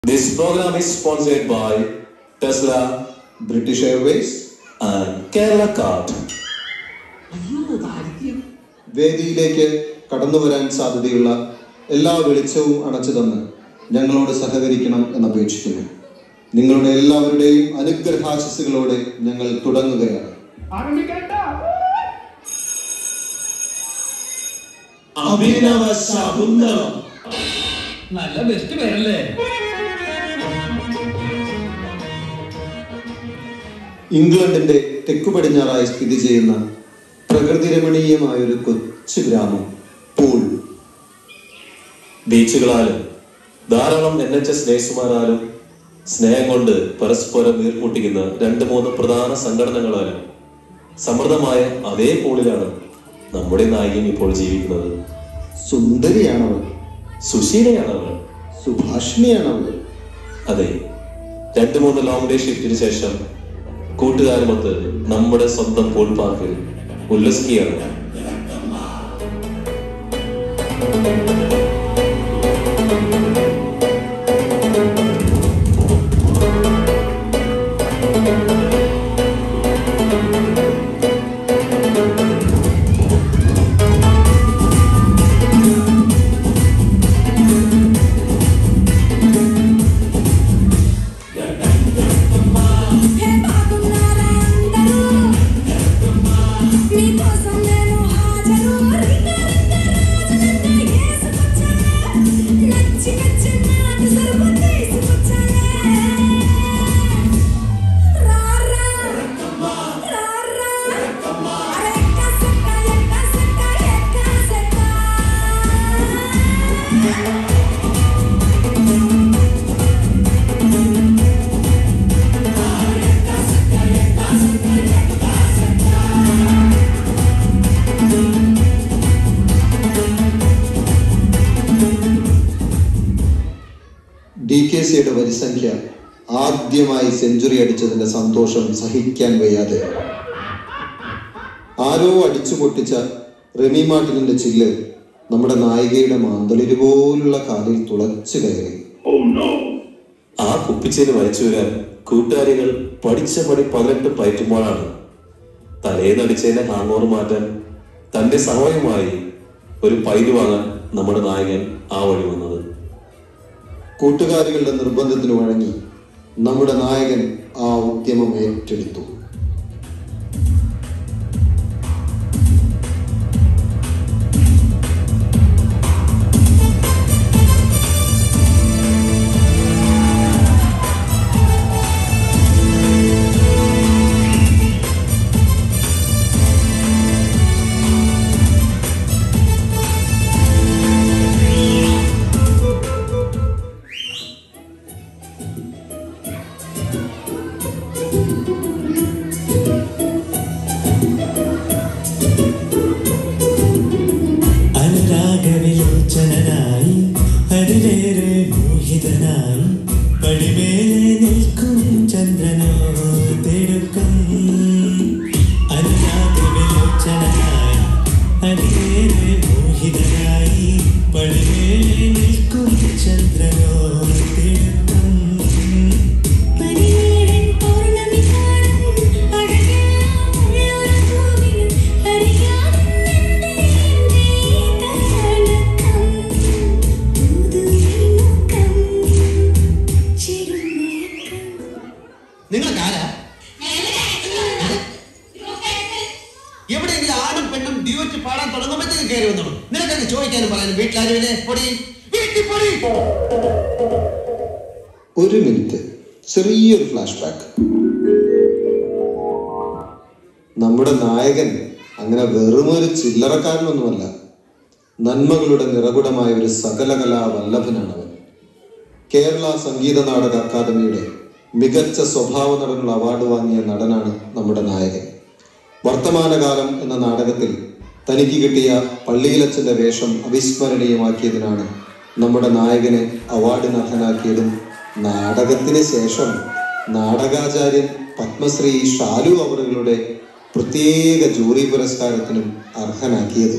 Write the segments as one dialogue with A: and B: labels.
A: This program is sponsored by Tesla
B: British Airways
A: and Kerala Card.
B: വേദിയിലേക്ക് കടന്നു വരാൻ സാധ്യതയുള്ള എല്ലാ വെളിച്ചവും അടച്ചു തന്ന് ഞങ്ങളോട് സഹകരിക്കണം എന്നപേക്ഷിക്കുന്നു നിങ്ങളുടെ എല്ലാവരുടെയും അനുഗ്രഹാശിസുകളോടെ ഞങ്ങൾ തുടങ്ങുകയാണ്
A: അഭിനവ ശകുന്തളം
C: നല്ല ബെസ്റ്റ് പേരല്ലേ
B: ഇംഗ്ലണ്ടിന്റെ തെക്കു പടിഞ്ഞാറായി സ്ഥിതി ചെയ്യുന്ന പ്രകൃതി രമണീയമായ ഒരു കൊച്ചു ഗ്രാമം പൂൾ
A: ബീച്ചുകളാലും ധാരാളം എൻ എച്ച് എസ് നേഴ്സുമാരാലും സ്നേഹം കൊണ്ട് പരസ്പരം വീർമുട്ടിക്കുന്ന രണ്ട് മൂന്ന് പ്രധാന സംഘടനകളാലും സമൃദ്ധമായ അതേ പൂളിലാണ് നമ്മുടെ നായികയും ഇപ്പോൾ ജീവിക്കുന്നത്
B: സുന്ദരിയാണവൾ
A: സുശീലയാണ് അവൾ
B: സുഭാഷിണിയാണവൾ
A: അതെ രണ്ട് മൂന്ന് ലോങ് ഡേ ഷിഫ്റ്റിന് ശേഷം കൂട്ടുകാരുമൊത്ത് നമ്മുടെ സ്വന്തം പൂൾ പാർക്കിൽ ഉല്ലസിക്കുകയാണ്
D: హే బాగున్నారా అందరూ మీకోసం నేను హాజరు రింగ రింగ రోజులంతా వేసుకొచ్చానే నచ్చి నచ్చి నాటు సరుకు తీసుకొచ్చానే రారా రారా అరే ఎక్క సెక్క ఎక్క సెక్క ఎక్క సెక్క
B: ഡി കെ സിയുടെ വരിസംഖ്യ ആദ്യമായി സെഞ്ചുറി അടിച്ചതിന്റെ സന്തോഷം സഹിക്കാൻ വയ്യാതെ ആരോ അടിച്ചു പൊട്ടിച്ച റെമി മാർട്ടിനിന്റെ ചില്ല് നമ്മുടെ നായികയുടെ മാന്തളിര് പോലുള്ള കാലിൽ തുളച്ചു കയറി
A: ആ കുപ്പിച്ചേന് വലിച്ചു വരാൻ കൂട്ടുകാരികൾ പഠിച്ച പടി പതിനെട്ട് പയറ്റുമ്പോഴാണ് തലേന്നടിച്ചതിന്റെ ഹാങ് ഓവർ മാറ്റാൻ തന്റെ സഹായമായി ഒരു പൈല് വാങ്ങാൻ നമ്മുടെ നായകൻ ആ വഴി വന്നത്
B: കൂട്ടുകാരികളുടെ നിർബന്ധത്തിന് വഴങ്ങി നമ്മുടെ നായകൻ ആ ഉദ്യമം ഏറ്റെടുത്തു
E: അനുരാഗവിലോചനായി അതിലേറെ മോഹിതനായി പടിമേലെ നിൽക്കും ചന്ദ്രനോ തിടുക്കം അനുരാഗവിലോചനായി അതിലേറെ മോഹിതനായി പടിമേലെ നിൽക്കും ചന്ദ്രനോ തിടുക്കം
D: പടിയേഴൻ പൗർണമി കാണും അഴകെല്ലാം ഉള്ളൊരു ഭൂമിയിൽ അറിയാതെന്നെ എൻ്റെ തലനക്കം പുതുമീനുക്കം ചെറുമയക്കം
F: നിങ്ങൾക്ക് ആരാ എവിടെയെങ്കിലും ആണും പെണ്ണും ഡ്യൂറ്റ് പാടാൻ തുടങ്ങുമ്പോഴത്തേക്ക് കയറി വന്നോളൂ നിനക്കൊക്കെ ചോദിക്കാനും പറയാനും വീട്ടിലാരുമില്ലേ പൊടി വീട്ടിൽ പൊടി
B: ഒരു മിനിറ്റ് ചെറിയൊരു ഫ്ലാഷ് ബാക്ക് നമ്മുടെ നായകൻ അങ്ങനെ വെറുമൊരു ചില്ലറക്കാരനൊന്നുമല്ല നന്മകളുടെ നിറകുടമായ ഒരു സകലകലാ വല്ലഭനാണ് അവൻ കേരള സംഗീത നാടക അക്കാദമിയുടെ മികച്ച സ്വഭാവ നടനുള്ള അവാർഡ് വാങ്ങിയ നടനാണ് നമ്മുടെ നായകൻ വർത്തമാനകാലം എന്ന നാടകത്തിൽ തനിക്ക് കിട്ടിയ പള്ളിയിലച്ഛന്റെ വേഷം അവിസ്മരണീയമാക്കിയതിനാണ് നമ്മുടെ നായകനെ അവാർഡിന് അർഹനാക്കിയതും നാടകത്തിന് ശേഷം നാടകാചാര്യൻ പത്മശ്രീ ഷാലു അവറുകളുടെ പ്രത്യേക ജൂറി പുരസ്കാരത്തിനും അർഹനാക്കിയത്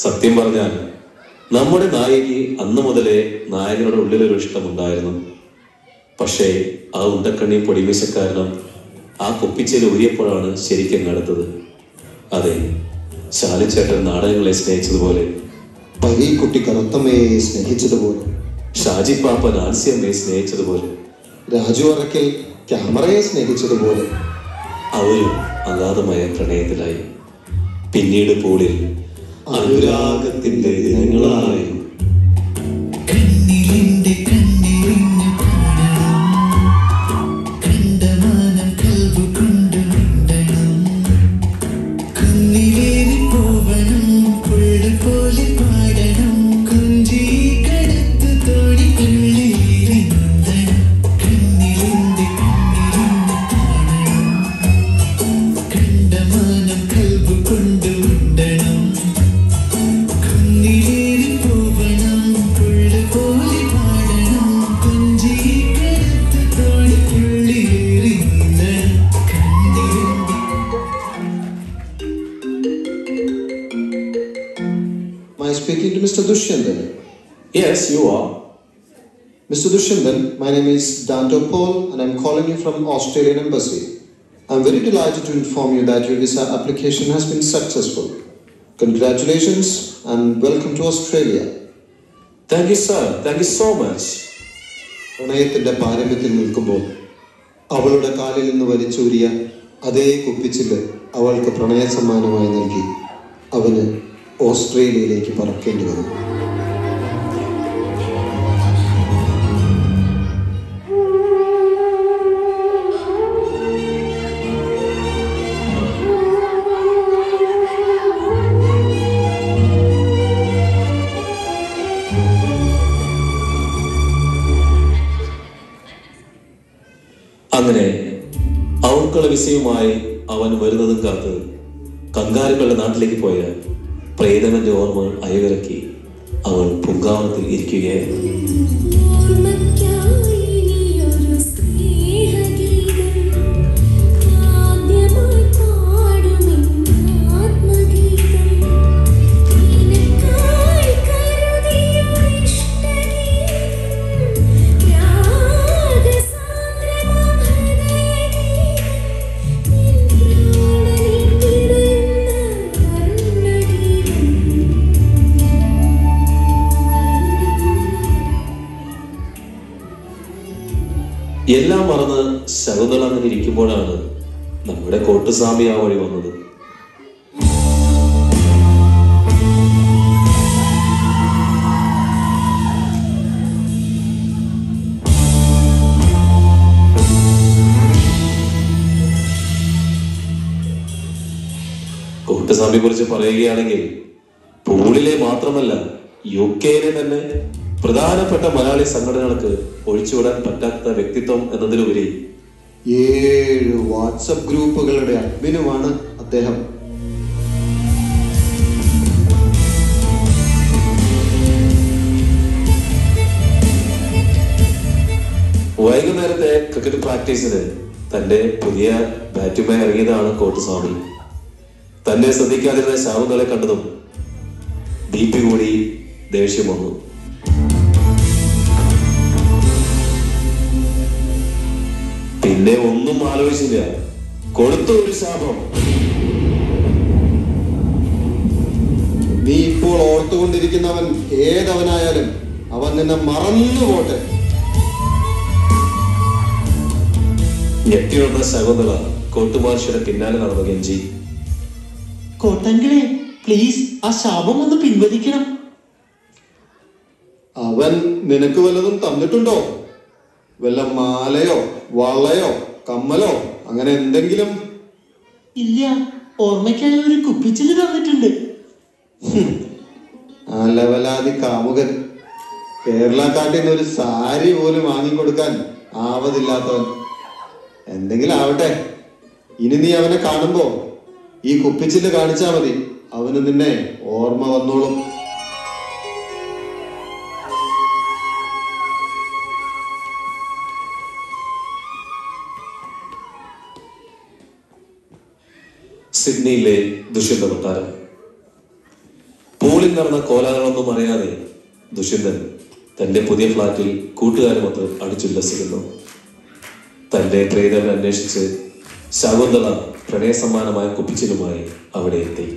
A: സത്യം പറഞ്ഞാൽ നമ്മുടെ നായികി അന്നു മുതലേ നായകനോട് ഉള്ളിലൊരു ഇഷ്ടമുണ്ടായിരുന്നു പക്ഷേ ആ ഉണ്ടക്കണ്ണി പൊടിമീശ കാരണം ആ കുപ്പിച്ചേൽ ഊരിയപ്പോഴാണ് ശരിക്കും കടുത്തത് അതെ ശാലിച്ചേട്ടൻ നാടകങ്ങളെ സ്നേഹിച്ചതുപോലെ
B: പരീക്കുട്ടി കറുത്തമ്മയെ സ്നേഹിച്ചതുപോലെ
A: ഷാജി പാപ്പ നാൻസിയമ്മയെ സ്നേഹിച്ചതുപോലെ
B: രാജു അറക്കൽ ക്യാമറയെ സ്നേഹിച്ചതുപോലെ
A: അവരും അഗാധമായ പ്രണയത്തിലായി പിന്നീട് പൂളിൽ അനുരാഗത്തിന്റെ ദിനങ്ങളായി
E: കണ്ണിലിന്റെ കണ്ണിലിഞ്ഞു കാണണം കണ്ടമാനം കൽബു കൊണ്ടു മിണ്ടണം കുന്നിലേറി പോവണം പുള്ളു പോലെ പാടണം കുഞ്ചി കടത്തു തോണിക്കുള്ളിലേറി നീന്തണം കണ്ണിലിന്റെ കണ്ണിലിഞ്ഞു കാണണം കണ്ടമാനം കൽബു കൊണ്ടു മിണ്ടണം കുന്നിലേറി പോവണം പുള്ളു പോലെ പാടണം കുഞ്ചി കടത്ത് തോണിക്കുള്ളിലേറി നീന്തണം കണ്ണിലിന്റെ
B: Am I speaking to Mr. Dushyandan?
A: Yes you are
B: Mr. Dushyandan, my name is Danto Paul and I'm calling you from Australian Embassy. I'm very delighted to inform you that your visa application has been successful. Congratulations and welcome to Australia.
A: Thank you sir thank you so much
B: പ്രണയത്തിന്റെ പാരമ്യത്തിൽ നിൽക്കുമ്പോൾ അവളുടെ കാലിൽ നിന്ന് വലിച്ചൂരിയ അതേ കുപ്പിച്ചില് അവൾക്ക് പ്രണയ സമ്മാനമായി നൽകി അവന് ഓസ്ട്രേലിയയിലേക്ക് പറക്കേണ്ടി വന്നു
A: അങ്ങനെ ഔർക്കള വിസയുമായി അവൻ വരുന്നതും കാത്ത് കങ്കാരുക്കളുടെ നാട്ടിലേക്ക് പോയ പ്രേതമന്റെ ഓർമ്മകൾ അയവിറക്കി അവൾ പൂങ്കാവനത്തിൽ ഇരിക്കുകയായിരുന്നു
D: ഓർമ്മയ്ക്കായി നീയൊരു സ്നേഹഗീതം ആദ്യമായി പാടുമെൻ ആത്മഗീതം നിനക്കായി കരുതിയൊരു ഇഷ്ടഗീതം രാഗസാന്ദ്രമാം ഹൃദയഗീതം നിൻ പ്രാണനിൽ പിറന്ന വർണ്ണഗീതം
A: എല്ലാം മറന്ന് ശകുന്തള അങ്ങനെ ഇരിക്കുമ്പോഴാണ് നമ്മുടെ കോട്ടുസ്വാമി ആ വഴി വന്നത് കോട്ടുസ്വാമിയെ കുറിച്ച് പറയുകയാണെങ്കിൽ പൂളിലെ മാത്രമല്ല യു കെയിലെ തന്നെ പ്രധാനപ്പെട്ട മലയാളി സംഘടനകൾക്ക് ഒഴിച്ചുവിടാൻ പറ്റാത്ത വ്യക്തിത്വം എന്നതിലുപരി
B: ഏഴ് വാട്സപ്പ് ഗ്രൂപ്പുകളുടെ അഡ്മിനുമാണ് അദ്ദേഹം
A: വൈകുന്നേരത്തെ ക്രിക്കറ്റ് പ്രാക്ടീസിന് തന്റെ പുതിയ ബാറ്റുമായി ഇറങ്ങിയതാണ് കോട്ടുസ്വാമി തന്നെ ശ്രദ്ധിക്കാതിരുന്ന ശാമുകളെ കണ്ടതും ബി പി കൂടി ദേഷ്യം വന്നു പിന്നെ ഒന്നും ആലോചിച്ചില്ല കൊടുത്തു ഒരു ശാപം
B: നീ ഇപ്പോൾ ഓർത്തുകൊണ്ടിരിക്കുന്നവൻ ഏതവനായാലും അവൻ നിന്നെ മറന്നു പോട്ടെ
A: ഞെട്ടിയുണർന്ന ശകുന്തള കോട്ടുമാർഷിയുടെ പിന്നാലെ നടന്നു കെഞ്ചി
G: കോട്ടങ്കിളെ പ്ലീസ് ആ ശാപം ഒന്ന് പിൻവലിക്കണം
B: അവൻ നിനക്ക് വല്ലതും തന്നിട്ടുണ്ടോ വല്ല മാലയോ വളയോ കമ്മലോ അങ്ങനെ എന്തെങ്കിലും
G: ഇല്ല ഓർമ്മയ്ക്കായി ഒരു കുപ്പിച്ചില് തന്നിട്ടുണ്ട്
B: ആ ലവലാതി കാമുകൻ കേരള കാട്ടിൽ നിന്ന് ഒരു സാരി പോലും വാങ്ങിക്കൊടുക്കാൻ ആവതില്ലാത്തവൻ എന്തെങ്കിലും ആവട്ടെ ഇനി നീ അവനെ കാണുമ്പോ ഈ കുപ്പിച്ചില് കാണിച്ചാ മതി അവന് നിന്നെ ഓർമ്മ വന്നോളും
A: സിഡ്നിയിലെ ദുഷ്യന്ത കൊട്ടാരം പൂളിൽ സ്കൂളിൽ നടന്ന കോലാഹലമൊന്നും അറിയാതെ ദുഷ്യന്തൻ തന്റെ പുതിയ ഫ്ലാറ്റിൽ കൂട്ടുകാരുമൊത്ത് അടിച്ചുല്ലസിക്കുന്നു തന്റെ പ്രിയതനെ അന്വേഷിച്ച് ശകുന്തള പ്രണയസമ്മാനമായ കുപ്പിച്ചിലുമായി അവിടെ എത്തി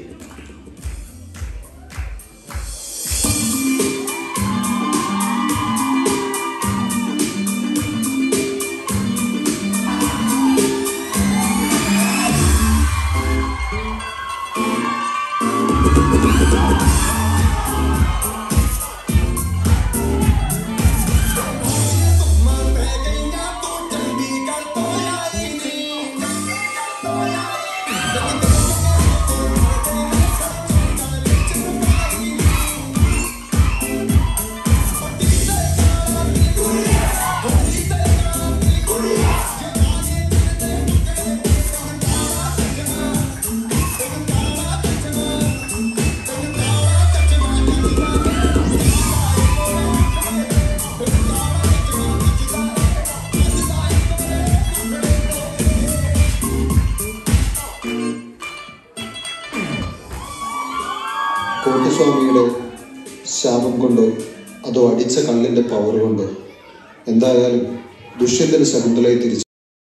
B: കോട്ടസ്വാമിയുടെ ശാപം കൊണ്ടോ അതോ അടിച്ച കള്ളിന്റെ പവർ കൊണ്ടോ എന്തായാലും ദുഷ്യന്തന് ശകുന്തളയെ തിരിച്ചു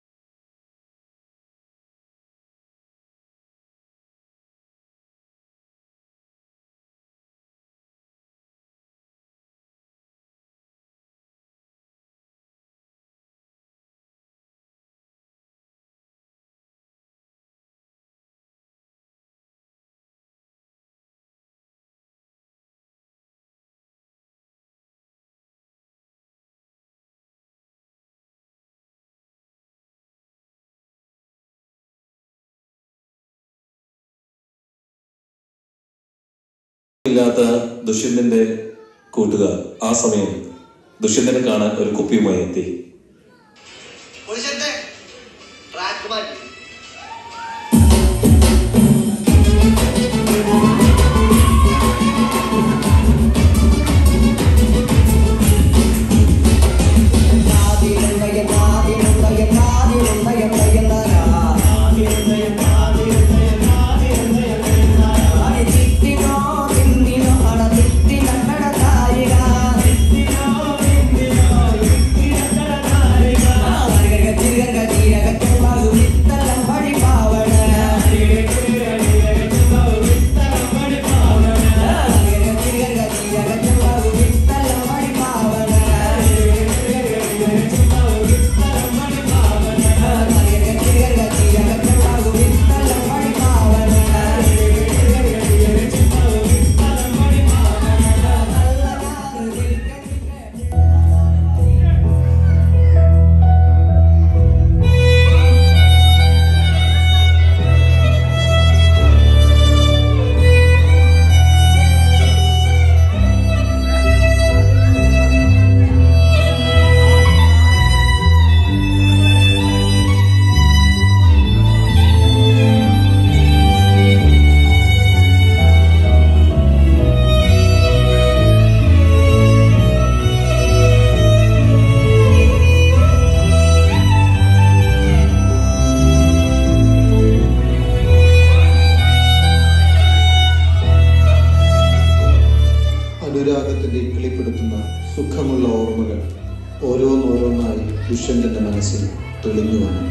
A: ഇല്ലാത്ത ദുഷ്യന്തന്റെ കൂട്ടുകാർ ആ സമയം ദുഷ്യന്തനെ കാണാൻ ഒരു കുപ്പിയുമായി എത്തി
F: പോലീസേ ട്രാക്ക് മാറ്റി
B: അനുരാഗത്തിന്റെ ഇക്കിളിപ്പെടുത്തുന്ന സുഖമുള്ള ഓർമ്മകൾ ഓരോന്നോരോന്നായി ദുഷ്യന്തന്റെ മനസ്സിൽ തെളിഞ്ഞു വന്നു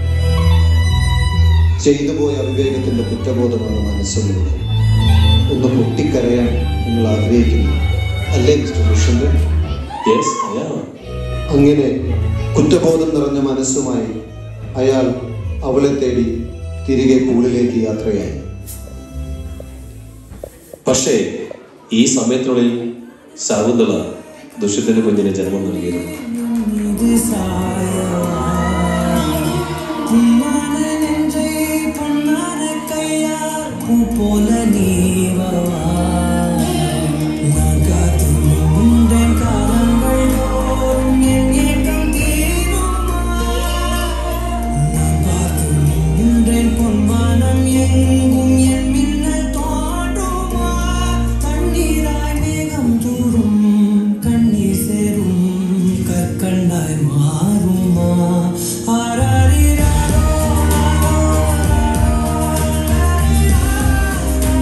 B: ചെയ്തുപോയ അവിവേകത്തിന്റെ കുറ്റബോധമാണ് മനസ്സുള്ളത് ഒന്ന് പൊട്ടിക്കരയാൻ നിങ്ങൾ ആഗ്രഹിക്കുന്നു അല്ലേ മിസ്റ്റർ ദുഷ്യന്തൻ
A: യെസ് അയാ
B: അങ്ങനെ കുറ്റബോധം നിറഞ്ഞ മനസ്സുമായി അയാൾ അവളെ തേടി തിരികെ പൂളിലേക്ക് യാത്രയായി
A: പക്ഷേ ഈ സമയത്തിനുള്ളിൽ ശകുന്തള ദുഷ്യന്തന് കുഞ്ഞിന് ജന്മം നൽകിയിരുന്നു
E: போல நீவா நான் காத்திருந்தேன் காலங்கள் தோறும் என் ஏக்கம் தீருமா நான் பார்த்து நின்றேன் பொன்வானம் எங்கும் என் மின்னல் தோன்றுமா தண்ணீராய் மேகம் தூரும் கண்ணீர் சேரும் கற்கண்டாய் மாறுமா ஆராரிராரோ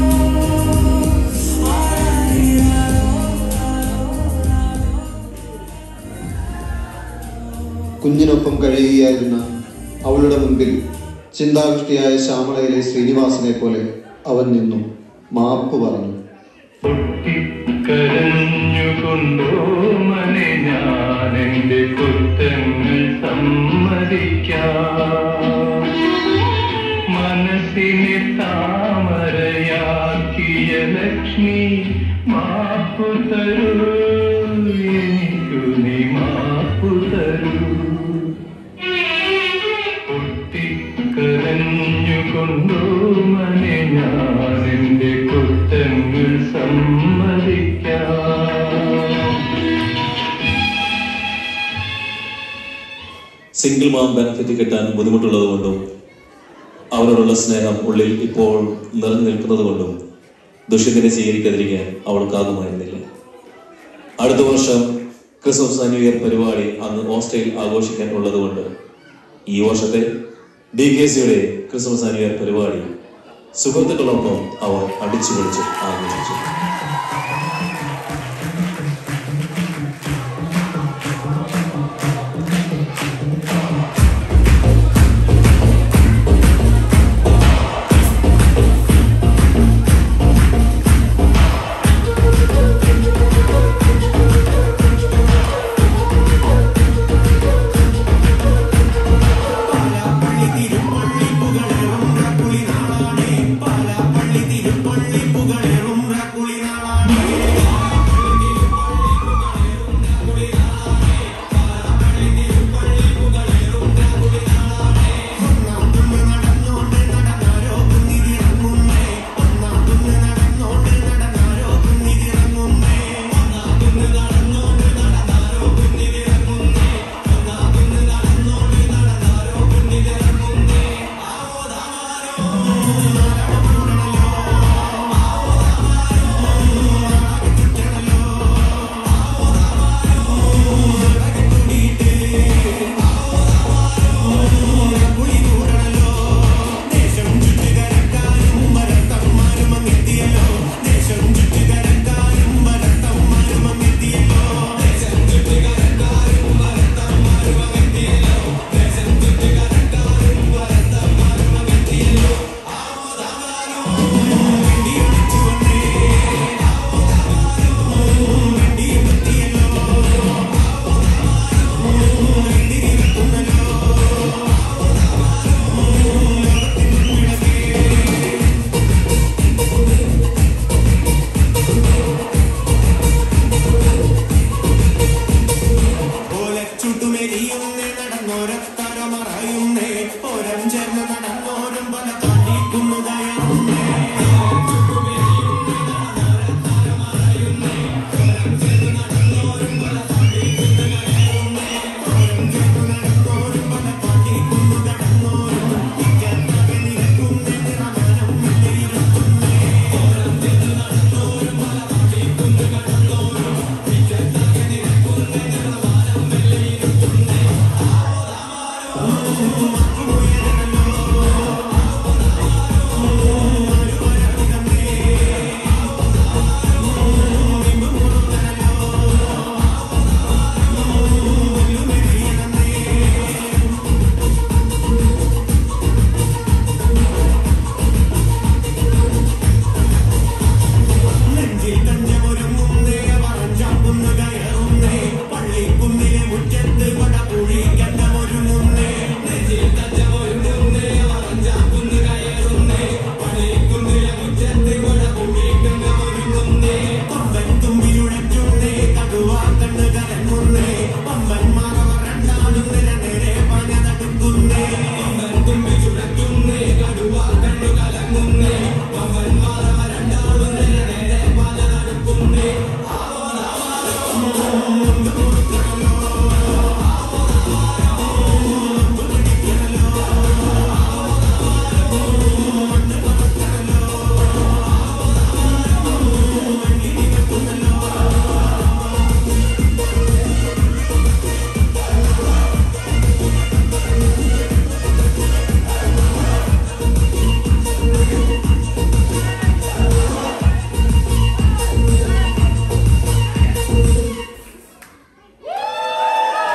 B: കുഞ്ഞിനൊപ്പം കഴിയുകയായിരുന്ന അവളുടെ മുൻപിൽ ചിന്താവിഷ്ടിയായ ശ്യാമളയിലെ ശ്രീനിവാസനെ പോലെ അവൻ നിന്നു മാപ്പ് പറഞ്ഞു
H: കരഞ്ഞുകൊണ്ടോ മനെ ഞാൻ എന്റെ കുറ്റങ്ങൾ സമ്മതിക്കാം മനസ്സിനെ താമരയാക്കിയ ലക്ഷ്മി മാപ്പു തരൂ എനിക്കു നീ മാപ്പു തരൂ പൊട്ടിക്കരഞ്ഞുകൊണ്ടോ മനെ ഞാൻ എന്റെ കുറ്റങ്ങൾ സമ്മതിക്കാം
A: സിംഗിൾ മാം ബെനിഫിറ്റ് കിട്ടാൻ ബുദ്ധിമുട്ടുള്ളത് കൊണ്ടും അവരോടുള്ള സ്നേഹം ഉള്ളിൽ ഇപ്പോൾ നിറഞ്ഞു നിൽക്കുന്നത് കൊണ്ടും ദുഷ്യത്തിനെ സ്വീകരിക്കാതിരിക്കാൻ അവൾക്കാകുമായിരുന്നില്ല അടുത്ത വർഷം ക്രിസ്മസ് ന്യൂ ഇയർ പരിപാടി അന്ന് ഓസ്ട്രേലിയയിൽ ആഘോഷിക്കാൻ ഉള്ളതുകൊണ്ട് ഈ വർഷത്തെ ഡി കെ സിയുടെ ക്രിസ്മസ് ന്യൂ ഇയർ പരിപാടി സുഹൃത്തുക്കളൊപ്പം അവർ അടിച്ചു പൊളിച്ച് ആഘോഷിച്ചു